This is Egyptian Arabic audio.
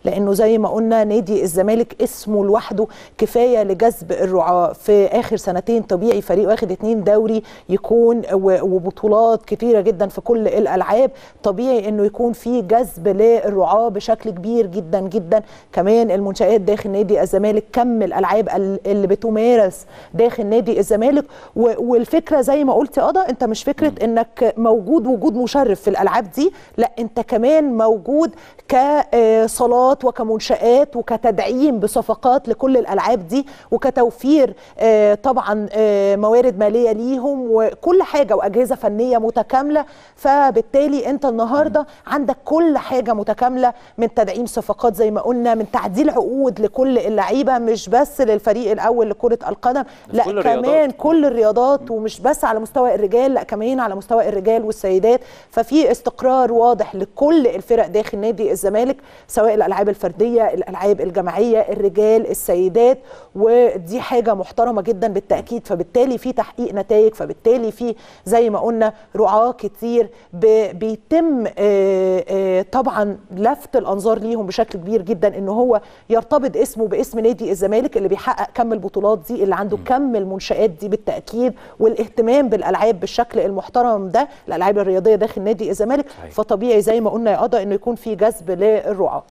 لانه زي ما قلنا نادي الزمالك اسمه لوحده كفايه لجذب الرعاه في اخر سنتين طبيعي فريق واخد اتنين دوري يكون وبطولات كتيره جدا في كل الالعاب طبيعي انه يكون في جذب للرعاه بشكل كبير جدا جدا كمان المنشات داخل نادي الزمالك كم الالعاب اللي بتمارس داخل نادي الزمالك والفكره زي ما قلت قضا انت مش فكره انك موجود وجود مشرف في الالعاب دي لا انت كمان موجود كصالات وكمنشات وكتدعيم بصفقات لكل الالعاب دي وكتوفير طبعا موارد ماليه ليهم وكل حاجه واجهزه فنيه متكامله فبالتالي انت النهارده عندك كل حاجه متكامله من تدعيم صفقات زي ما قلنا من تعديل عقود لكل اللعيبه مش بس للفريق الاول لكره القدم لا كل كمان الرياضات. كل الرياضات ومش بس على مستوى الرجال لا كمان على مستوى الرجال والسيدات ففي استقرار واضح لكل الفرق داخل نادي الزمالك سواء الالعاب الفرديه الالعاب الجماعيه الرجال السيدات ودي حاجه محترمه جدا بالتاكيد فبالتالي في تحقيق نتائج فبالتالي في زي ما قلنا رعاه كتير ب- بيتم آه، آه، طبعا لفت الانظار ليهم بشكل كبير جدا ان هو يرتبط اسمه باسم نادي الزمالك اللي بيحقق كم البطولات دي اللي عنده كم المنشات دي بالتاكيد والاهتمام بالالعاب بالشكل المحترم ده الالعاب الرياضيه داخل نادي الزمالك صحيح. فطبيعي زي ما قلنا يا قضا انه يكون في جذب للرعاه